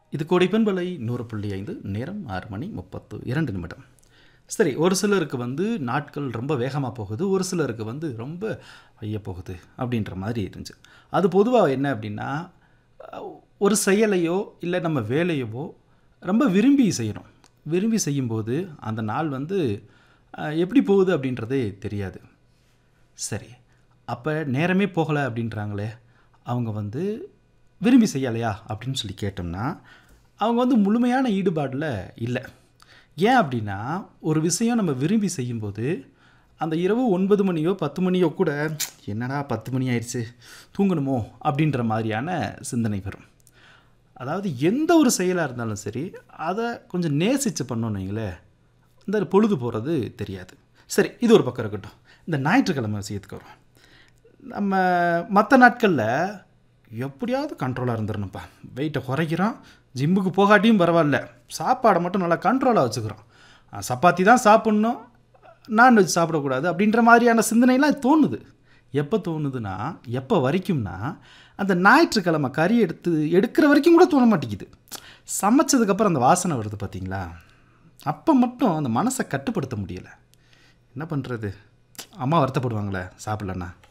இது கோடிப்பெண்பலை நூறு புள்ளி ஐந்து நேரம் ஆறு மணி முப்பத்து இரண்டு நிமிடம் சரி ஒரு சிலருக்கு வந்து நாட்கள் ரொம்ப வேகமாக போகுது ஒரு சிலருக்கு வந்து ரொம்ப ஐய போகுது அப்படின்ற மாதிரி இருந்துச்சு அது பொதுவாக என்ன அப்படின்னா அஹ், ஒரு செயலையோ இல்லை நம்ம வேலையவோ ரொம்ப விரும்பி செய்யணும் விரும்பி செய்யும்போது அந்த நாள் வந்து அஹ், எப்படி போகுது அப்படின்றதே தெரியாது சரி அப்போ நேரமே போகலை அப்படின்றாங்களே அவங்க வந்து விரும்பி செய்யலையா அப்படின்னு சொல்லி கேட்டோம்னா அவங்க வந்து முழுமையான ஈடுபாடில் இல்லை ஏன் அப்படின்னா ஒரு விஷயம் நம்ம விரும்பி செய்யும்போது அந்த இரவு ஒன்பது மணியோ பத்து மணியோ கூட என்னடா பத்து மணி ஆயிடுச்சு தூங்கணுமோ அப்படின்ற மாதிரியான சிந்தனை வரும் அதாவது எந்த ஒரு செயலாக இருந்தாலும் சரி அதை கொஞ்சம் நேசித்து பண்ணோன்னு வைங்களேன் இந்த பொழுது போகிறது தெரியாது சரி இது ஒரு பக்கம் இருக்கட்டும் இந்த ஞாயிற்றுக்கிழமை விஷயத்துக்கு வரும் நம்ம மற்ற நாட்களில் எப்படியாவது கண்ட்ரோலாக இருந்துடணும்ப்பா வெயிட்டை குறைக்கிறோம் ஜிம்முக்கு போகாட்டியும் பரவாயில்ல சாப்பாடை மட்டும் நல்லா கண்ட்ரோலாக வச்சுக்கிறோம் அஹ் சப்பாத்தி தான் சாப்பிட்ணும் நான்வெஜ் சாப்பிடக்கூடாது அப்படின்ற மாதிரியான சிந்தனைலாம் தோணுது எப்போ தோணுதுன்னா எப்போ வரைக்கும்னா அந்த ஞாயிற்றுக்கிழமை கறி எடுத்து எடுக்கிற வரைக்கும் கூட தோண மாட்டேங்குது சமைச்சதுக்கப்புறம் அந்த வாசனை வருது பார்த்தீங்களா அப்போ மட்டும் அந்த மனசை கட்டுப்படுத்த முடியலை என்ன பண்ணுறது அம்மா வருத்தப்படுவாங்களே சாப்பிட்லண்ணா